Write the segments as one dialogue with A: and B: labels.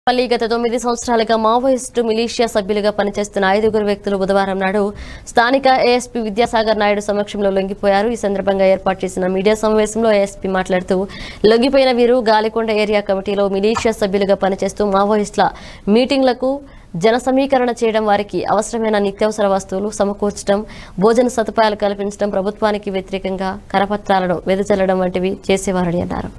A: పల్లి గత తొమ్మిది సంవత్సరాలుగా మావోయిస్టు మిలీషియా సభ్యులుగా పనిచేస్తున్న ఐదుగురు వ్యక్తులు బుధవారం నాడు స్థానిక ఏఎస్పీ విద్యాసాగర్ నాయుడు సమక్షంలో లొంగిపోయారు ఈ సందర్భంగా ఏర్పాటు చేసిన మీడియా సమావేశంలో ఏఎస్పీ మాట్లాడుతూ లొంగిపోయిన వీరు గాలికొండ ఏరియా కమిటీలో మిలీషియా సభ్యులుగా పనిచేస్తూ మావోయిస్టుల మీటింగ్లకు జన సమీకరణ చేయడం వారికి అవసరమైన నిత్యావసర వస్తువులు సమకూర్చడం భోజన సదుపాయాలు కల్పించడం ప్రభుత్వానికి వ్యతిరేకంగా కరపత్రాలను వెదజల్లడం వంటివి చేసేవారని అన్నారు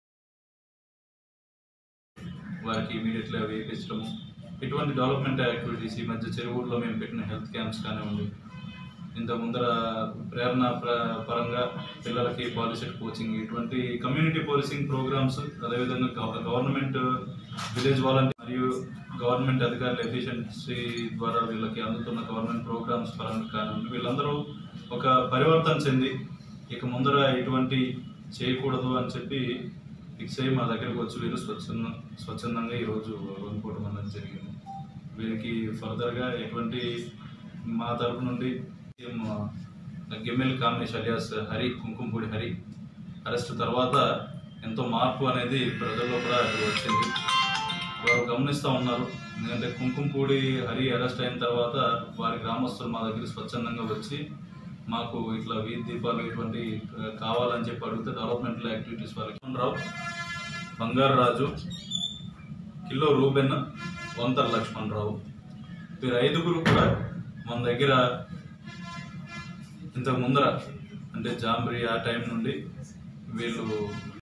B: వారికి ఇమీడియట్గా వేయించడము ఇటువంటి డెవలప్మెంట్ యాక్టివిటీస్ ఈ మధ్య చెరువుల్లో మేము పెట్టిన హెల్త్ క్యాంప్స్ కానివ్వండి ఇంత ముందర ప్రేరణ ప్ర- పరంగా పిల్లలకి పాలిసెట్ కోచింగ్ ఇటువంటి కమ్యూనిటీ పోలీసింగ్ ప్రోగ్రామ్స్ అదేవిధంగా గవ- గవర్నమెంట్ విలేజ్ వాలంటీర్ మరియు గవర్నమెంట్ అధికారుల ఎఫిషియన్సీ ద్వారా వీళ్ళకి అందుతున్న గవర్నమెంట్ ప్రోగ్రామ్స్ పరంగా కానివ్వండి వీళ్ళందరూ ఒక పరివర్తన చెంది ఇక ముందర ఇటువంటి చేయకూడదు అని చెప్పి ఫిక్స్ అయ్యి మా దగ్గరకు వచ్చి వీరు స్వచ్ఛంద స్వచ్ఛందంగా ఈరోజు అనుకోవడం అనేది జరిగింది వీరికి ఫర్దర్గా ఎటువంటి మా తరపు నుండి సీఎం గిమ్మెల్ కామేష్ అలియాస్ హరి కుంకుమపూడి హరి అరెస్ట్ తర్వాత ఎంతో మార్పు అనేది ప్రజల్లో కూడా వచ్చింది వారు గమనిస్తూ ఉన్నారు ఎందుకంటే కుంకుమపూడి హరి అరెస్ట్ అయిన తర్వాత వారి గ్రామస్తులు మా దగ్గర స్వచ్ఛందంగా వచ్చి మాకు ఇట్లా వీధి దీపాలు ఇటువంటి ఆ, కావాలని చెప్పి అడిగితే డెవలప్మెంటల్ యాక్టివిటీస్ వారికి రావు బంగారు రాజు కిలో రూబెన్ వంతర్ లక్ష్మణ్ రావు వీరు ఐదుగురు కూడా మన దగ్గర ఇంతకు ముందర అంటే జాంబ్రీ ఆ టైం నుండి వీళ్ళు